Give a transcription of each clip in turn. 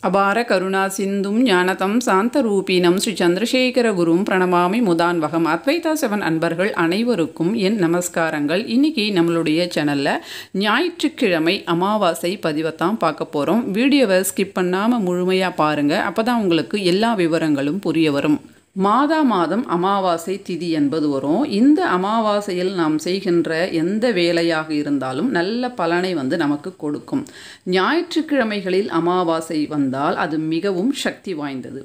அபார கருணா சிந்தும் ஞானதம் சாந்தரூபீனம் ஸ்ரீ சந்திரசேகர குரும் பிரணமாமி முதான்வகம் அத்வைதா செவன் அன்பர்கள் அனைவருக்கும் என் நமஸ்காரங்கள் இன்னைக்கு நம்மளுடைய சேனலில் ஞாயிற்றுக்கிழமை அமாவாசை பதிவைத்தான் பார்க்க போகிறோம் வீடியோவை ஸ்கிப் பண்ணாமல் முழுமையாக பாருங்கள் அப்போ தான் உங்களுக்கு எல்லா விவரங்களும் புரிய வரும் மாதா மாதம் அமாவாசை திதி என்பது வரும் இந்த அமாவாசையில் நாம் செய்கின்ற எந்த வேலையாக இருந்தாலும் நல்ல பலனை வந்து நமக்கு கொடுக்கும் ஞாயிற்றுக்கிழமைகளில் அமாவாசை வந்தால் அது மிகவும் சக்தி வாய்ந்தது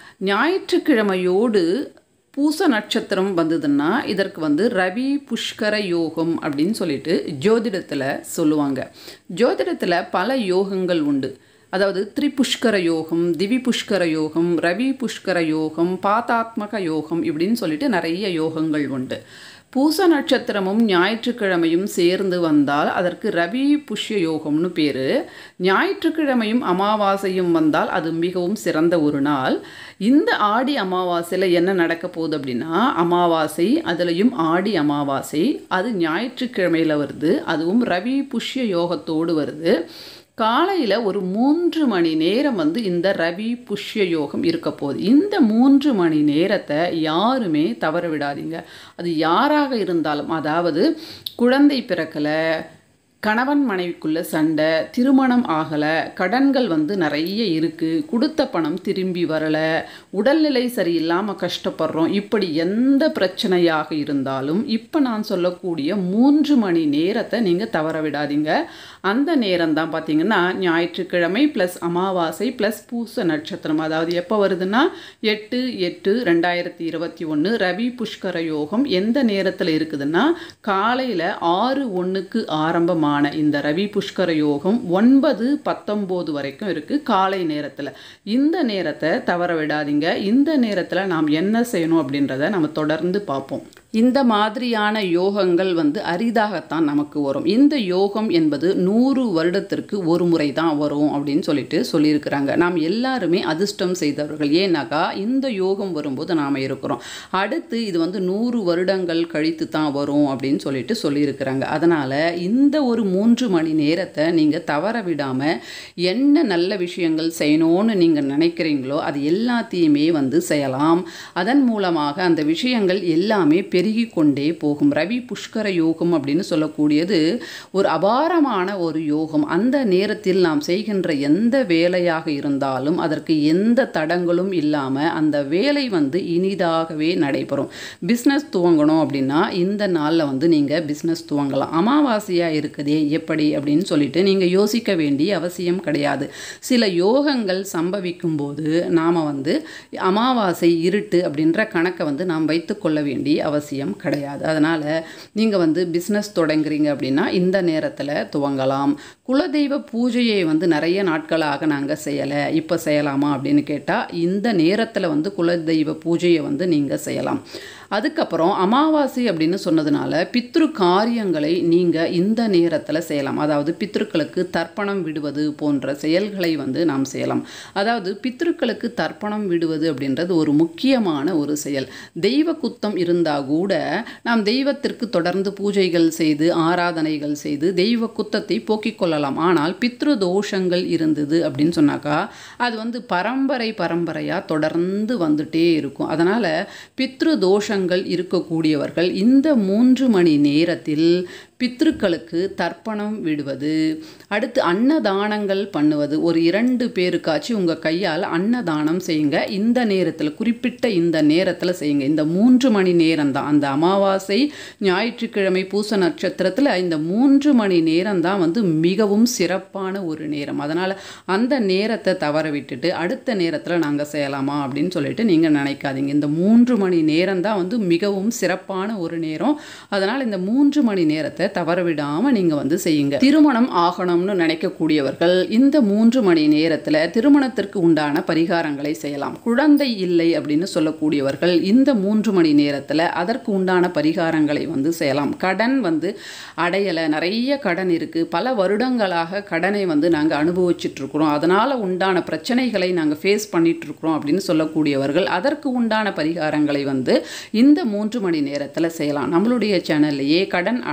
ஞாயிற்றுக்கிழமையோடு பூச நட்சத்திரம் வந்ததுன்னா இதற்கு வந்து ரவி புஷ்கர யோகம் அப்படின்னு சொல்லிட்டு ஜோதிடத்தில் சொல்லுவாங்க ஜோதிடத்தில் பல யோகங்கள் உண்டு அதாவது திரிபுஷ்கர யோகம் திவி புஷ்கர யோகம் ரவி புஷ்கர யோகம் பாதாத்மக யோகம் இப்படின்னு சொல்லிட்டு நிறைய யோகங்கள் உண்டு பூச நட்சத்திரமும் ஞாயிற்றுக்கிழமையும் சேர்ந்து வந்தால் அதற்கு ரவி புஷ்ய யோகம்னு பேர் ஞாயிற்றுக்கிழமையும் அமாவாசையும் வந்தால் அது மிகவும் சிறந்த ஒரு நாள் இந்த ஆடி அமாவாசையில் என்ன நடக்க போகுது அப்படின்னா அமாவாசை அதுலேயும் ஆடி அமாவாசை அது ஞாயிற்றுக்கிழமையில் வருது அதுவும் ரவி புஷ்ய யோகத்தோடு வருது காலையில் ஒரு மூன்று மணி நேரம் வந்து இந்த ரவி புஷ்ய யோகம் இருக்க போகுது இந்த மூன்று மணி நேரத்தை யாருமே தவற விடாதீங்க அது யாராக இருந்தாலும் அதாவது குழந்தை பிறக்கலை கணவன் மனைவிக்குள்ள சண்டை திருமணம் ஆகலை கடன்கள் வந்து நிறைய இருக்குது கொடுத்த பணம் திரும்பி வரலை உடல்நிலை சரியில்லாமல் கஷ்டப்படுறோம் இப்படி எந்த பிரச்சனையாக இருந்தாலும் இப்போ நான் சொல்லக்கூடிய மூன்று மணி நேரத்தை நீங்கள் தவற விடாதீங்க அந்த நேரம் தான் பார்த்தீங்கன்னா ஞாயிற்றுக்கிழமை ப்ளஸ் அமாவாசை ப்ளஸ் பூச நட்சத்திரம் அதாவது எப்போ வருதுன்னா எட்டு எட்டு ரெண்டாயிரத்தி இருபத்தி ஒன்று ரவி புஷ்கர யோகம் எந்த நேரத்தில் இருக்குதுன்னா காலையில் ஆறு ஒன்றுக்கு ஆரம்பமாக மான இந்த ரவி புஷ்கர யோகம் ஒன்பது பத்தொம்போது வரைக்கும் இருக்குது காலை நேரத்தில் இந்த நேரத்தை தவற விடாதீங்க இந்த நேரத்தில் நாம் என்ன செய்யணும் அப்படின்றத நம்ம தொடர்ந்து பார்ப்போம் இந்த மாதிரியான யோகங்கள் வந்து அரிதாகத்தான் நமக்கு வரும் இந்த யோகம் என்பது நூறு வருடத்திற்கு ஒரு முறை தான் வரும் அப்படின்னு சொல்லிட்டு சொல்லியிருக்கிறாங்க நாம் எல்லாருமே அதிர்ஷ்டம் செய்தவர்கள் ஏன்னாக்கா இந்த யோகம் வரும்போது நாம் இருக்கிறோம் அடுத்து இது வந்து நூறு வருடங்கள் கழித்து தான் வரும் அப்படின்னு சொல்லிட்டு சொல்லியிருக்கிறாங்க அதனால் இந்த ஒரு மூன்று மணி நேரத்தை நீங்கள் தவற விடாமல் என்ன நல்ல விஷயங்கள் செய்யணும்னு நீங்கள் நினைக்கிறீங்களோ அது எல்லாத்தையுமே வந்து செய்யலாம் அதன் மூலமாக அந்த விஷயங்கள் எல்லாமே பெருகி கொண்டே போகும் ரவி புஷ்கர யோகம் அப்படின்னு சொல்லக்கூடியது ஒரு அபாரமான ஒரு யோகம் அந்த நேரத்தில் நாம் செய்கின்ற எந்த வேலையாக இருந்தாலும் அதற்கு எந்த தடங்களும் இல்லாமல் அந்த வேலை வந்து இனிதாகவே நடைபெறும் பிஸ்னஸ் துவங்கணும் அப்படின்னா இந்த நாளில் வந்து நீங்கள் பிஸ்னஸ் துவங்கலாம் அமாவாசையாக இருக்குதே எப்படி அப்படின்னு சொல்லிட்டு நீங்கள் யோசிக்க வேண்டிய அவசியம் கிடையாது சில யோகங்கள் சம்பவிக்கும் போது நாம் வந்து அமாவாசை இருட்டு அப்படின்ற கணக்கை வந்து நாம் வைத்துக்கொள்ள வேண்டிய அவசியம் அவசியம் கிடையாது அதனால் நீங்கள் வந்து பிஸ்னஸ் தொடங்குறீங்க அப்படின்னா இந்த நேரத்தில் துவங்கலாம் குலதெய்வ பூஜையை வந்து நிறைய நாட்களாக நாங்கள் செய்யலை இப்போ செய்யலாமா அப்படின்னு கேட்டால் இந்த நேரத்தில் வந்து குலதெய்வ பூஜையை வந்து நீங்கள் செய்யலாம் அதுக்கப்புறம் அமாவாசை அப்படின்னு சொன்னதுனால பித்ரு காரியங்களை நீங்கள் இந்த நேரத்தில் செய்யலாம் அதாவது பித்ருக்களுக்கு தர்ப்பணம் விடுவது போன்ற செயல்களை வந்து நாம் செய்யலாம் அதாவது பித்ருக்களுக்கு தர்ப்பணம் விடுவது அப்படின்றது ஒரு முக்கியமான ஒரு செயல் தெய்வ குத்தம் இருந்தால் கூட நாம் தெய்வத்திற்கு தொடர்ந்து பூஜைகள் செய்து ஆராதனைகள் செய்து தெய்வ குத்தத்தை போக்கிக் கொள்ளலாம் ஆனால் பித்ரு தோஷங்கள் இருந்தது அப்படின்னு சொன்னாக்கா அது வந்து பரம்பரை பரம்பரையாக தொடர்ந்து வந்துட்டே இருக்கும் அதனால் பித்ரு தோஷங்கள் இருக்கக்கூடியவர்கள் இந்த மூன்று மணி நேரத்தில் பித்ருக்களுக்கு தர்ப்பணம் விடுவது அடுத்து அன்னதானங்கள் பண்ணுவது ஒரு இரண்டு பேருக்காச்சும் உங்கள் கையால் அன்னதானம் செய்யுங்க இந்த நேரத்தில் குறிப்பிட்ட இந்த நேரத்தில் செய்யுங்க இந்த மூன்று மணி நேரம் தான் அந்த அமாவாசை ஞாயிற்றுக்கிழமை பூச நட்சத்திரத்தில் இந்த மூன்று மணி நேரம் தான் வந்து மிகவும் சிறப்பான ஒரு நேரம் அதனால் அந்த நேரத்தை தவற விட்டுட்டு அடுத்த நேரத்தில் நாங்கள் செய்யலாமா அப்படின்னு சொல்லிட்டு நீங்கள் நினைக்காதீங்க இந்த மூன்று மணி நேரம் தான் வந்து மிகவும் சிறப்பான ஒரு நேரம் அதனால் இந்த மூன்று மணி நேரத்தை தவற விடாமல் நீங்கள் வந்து செய்யுங்க திருமணம் ஆகணும்னு நினைக்கக்கூடியவர்கள் இந்த மூன்று மணி நேரத்தில் திருமணத்திற்கு உண்டான பரிகாரங்களை செய்யலாம் குழந்தை இல்லை அப்படின்னு சொல்லக்கூடியவர்கள் இந்த மூன்று மணி நேரத்தில் அதற்கு உண்டான பரிகாரங்களை வந்து செய்யலாம் கடன் வந்து அடையலை நிறைய கடன் இருக்குது பல வருடங்களாக கடனை வந்து நாங்கள் அனுபவிச்சுட்ருக்குறோம் அதனால் உண்டான பிரச்சனைகளை நாங்கள் ஃபேஸ் பண்ணிகிட்ருக்குறோம் அப்படின்னு சொல்லக்கூடியவர்கள் அதற்கு உண்டான பரிகாரங்களை வந்து இந்த மூன்று மணி நேரத்தில் செய்யலாம் நம்மளுடைய சேனல்லையே கடன் அடைவதற்கு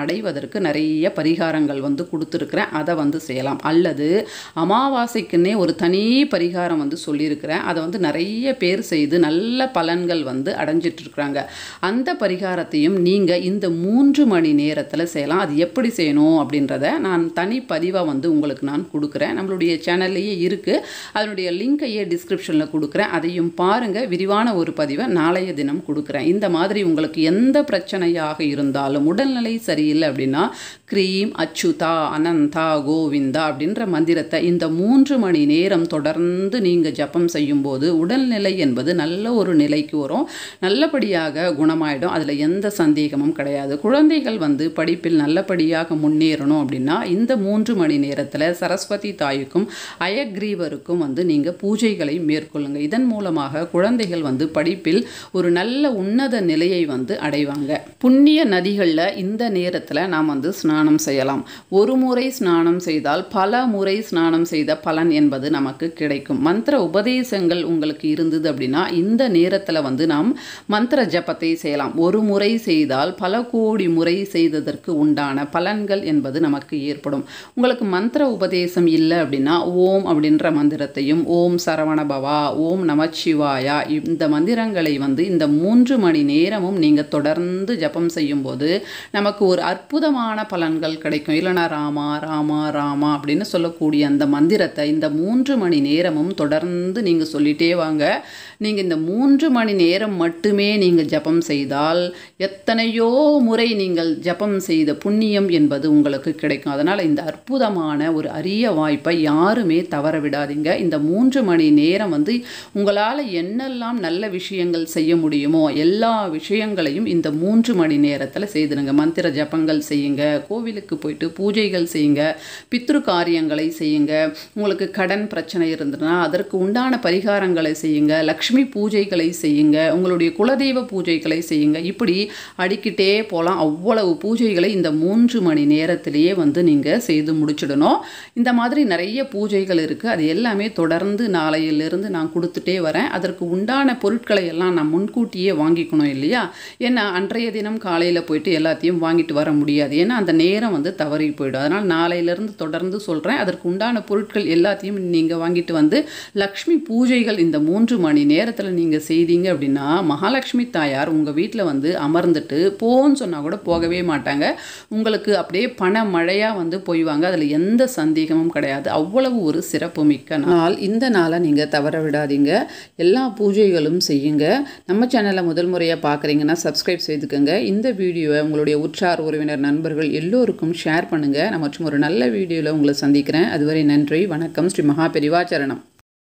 செய்வதற்கு நிறைய பரிகாரங்கள் வந்து கொடுத்துருக்குறேன் அதை வந்து செய்யலாம் அல்லது அமாவாசைக்குன்னே ஒரு தனி பரிகாரம் வந்து சொல்லியிருக்கிறேன் அதை வந்து நிறைய பேர் செய்து நல்ல பலன்கள் வந்து அடைஞ்சிட்டு இருக்கிறாங்க அந்த பரிகாரத்தையும் நீங்கள் இந்த மூன்று மணி நேரத்தில் செய்யலாம் அது எப்படி செய்யணும் அப்படின்றத நான் தனி பதிவாக வந்து உங்களுக்கு நான் கொடுக்குறேன் நம்மளுடைய சேனல்லையே இருக்குது அதனுடைய லிங்கையே டிஸ்கிரிப்ஷனில் கொடுக்குறேன் அதையும் பாருங்கள் விரிவான ஒரு பதிவை நாளைய தினம் கொடுக்குறேன் இந்த மாதிரி உங்களுக்கு எந்த பிரச்சனையாக இருந்தாலும் உடல்நிலை சரியில்லை அப்படின்னா க்ரீம் அச்சுதா அனந்தா கோவிந்தா அப்படின்ற மந்திரத்தை இந்த மூன்று மணி நேரம் தொடர்ந்து நீங்கள் ஜபம் செய்யும்போது உடல்நிலை என்பது நல்ல ஒரு நிலைக்கு வரும் நல்லபடியாக குணமாயிடும் அதில் எந்த சந்தேகமும் கிடையாது குழந்தைகள் வந்து படிப்பில் நல்லபடியாக முன்னேறணும் அப்படின்னா இந்த மூன்று மணி நேரத்தில் சரஸ்வதி தாய்க்கும் அயக்ரீவருக்கும் வந்து நீங்கள் பூஜைகளை மேற்கொள்ளுங்க இதன் மூலமாக குழந்தைகள் வந்து படிப்பில் ஒரு நல்ல உன்னத நிலையை வந்து அடைவாங்க புண்ணிய நதிகளில் இந்த நேரத்தில் நாம் வந்து ஸ்நானம் செய்யலாம் ஒரு முறை ஸ்நானம் செய்தால் பல முறை ஸ்நானம் செய்த பலன் என்பது நமக்கு கிடைக்கும் மந்திர உபதேசங்கள் உங்களுக்கு இருந்தது அப்படின்னா இந்த நேரத்தில் வந்து நாம் மந்திர ஜபத்தை செய்யலாம் ஒரு முறை செய்தால் பல கோடி முறை செய்ததற்கு உண்டான பலன்கள் என்பது நமக்கு ஏற்படும் உங்களுக்கு மந்திர உபதேசம் இல்லை அப்படின்னா ஓம் அப்படின்ற மந்திரத்தையும் ஓம் சரவணபவா ஓம் நமச்சிவாயா இந்த மந்திரங்களை வந்து இந்த மூன்று மணி நேரமும் நீங்கள் தொடர்ந்து ஜபம் செய்யும்போது நமக்கு ஒரு அற்புதமான பலன்கள் கிடைக்கும் இல்லைனா ராமா ராமா ராமா அப்படின்னு சொல்லக்கூடிய அந்த மந்திரத்தை இந்த மூன்று மணி நேரமும் தொடர்ந்து நீங்கள் சொல்லிட்டே வாங்க நீங்கள் இந்த மூன்று மணி நேரம் மட்டுமே நீங்கள் ஜபம் செய்தால் எத்தனையோ முறை நீங்கள் ஜபம் செய்த புண்ணியம் என்பது உங்களுக்கு கிடைக்கும் அதனால் இந்த அற்புதமான ஒரு அரிய வாய்ப்பை யாருமே தவற விடாதீங்க இந்த மூன்று மணி நேரம் வந்து உங்களால் என்னெல்லாம் நல்ல விஷயங்கள் செய்ய முடியுமோ எல்லா விஷயங்களையும் இந்த மூன்று மணி நேரத்தில் செய்திடுங்க மந்திர ஜபங்கள் செய்யுங்க கோவிலுக்கு போயிட்டு பூஜைகள் செய்யுங்க பித்ரு காரியங்களை செய்யுங்க உங்களுக்கு கடன் பிரச்சனை இருந்ததுன்னா அதற்கு உண்டான பரிகாரங்களை செய்யுங்க லக்ஷ்மி பூஜைகளை செய்யுங்க உங்களுடைய குலதெய்வ பூஜைகளை செய்யுங்க இப்படி அடிக்கிட்டே போகலாம் அவ்வளவு பூஜைகளை இந்த மூன்று மணி நேரத்திலேயே வந்து நீங்கள் செய்து முடிச்சிடணும் இந்த மாதிரி நிறைய பூஜைகள் இருக்குது அது எல்லாமே தொடர்ந்து நாளையிலிருந்து நான் கொடுத்துட்டே வரேன் அதற்கு உண்டான பொருட்களை எல்லாம் நான் முன்கூட்டியே வாங்கிக்கணும் இல்லையா ஏன்னா அன்றைய தினம் காலையில் போயிட்டு எல்லாத்தையும் வாங்கிட்டு வர முடியாது ஏன்னா அந்த நேரம் வந்து தவறி போயிடும் அதனால் நாளையிலேருந்து தொடர்ந்து சொல்கிறேன் அதற்கு உண்டான பொருட்கள் எல்லாத்தையும் நீங்கள் வாங்கிட்டு வந்து லக்ஷ்மி பூஜைகள் இந்த மூன்று மணி நேரத்தில் நீங்கள் செய்தீங்க அப்படின்னா மகாலட்சுமி தாயார் உங்கள் வீட்டில் வந்து அமர்ந்துட்டு போன்னு சொன்னால் கூட போகவே மாட்டாங்க உங்களுக்கு அப்படியே பண மழையாக வந்து போய்வாங்க அதில் எந்த சந்தேகமும் கிடையாது அவ்வளவு ஒரு சிறப்பு மிக்க நாள் இந்த நாளை நீங்கள் தவற விடாதீங்க எல்லா பூஜைகளும் செய்யுங்க நம்ம சேனலை முதல் முறையாக பார்க்குறீங்கன்னா சப்ஸ்கிரைப் செய்துக்கோங்க இந்த வீடியோவை உங்களுடைய உற்றார் உறவினர் நண்பர்கள் எல்லோருக்கும் ஷேர் பண்ணுங்கள் நான் மற்றும் ஒரு நல்ல வீடியோவில் உங்களை சந்திக்கிறேன் அதுவரை நன்றி வணக்கம் ஸ்ரீ மகா பெரிவாச்சரணம்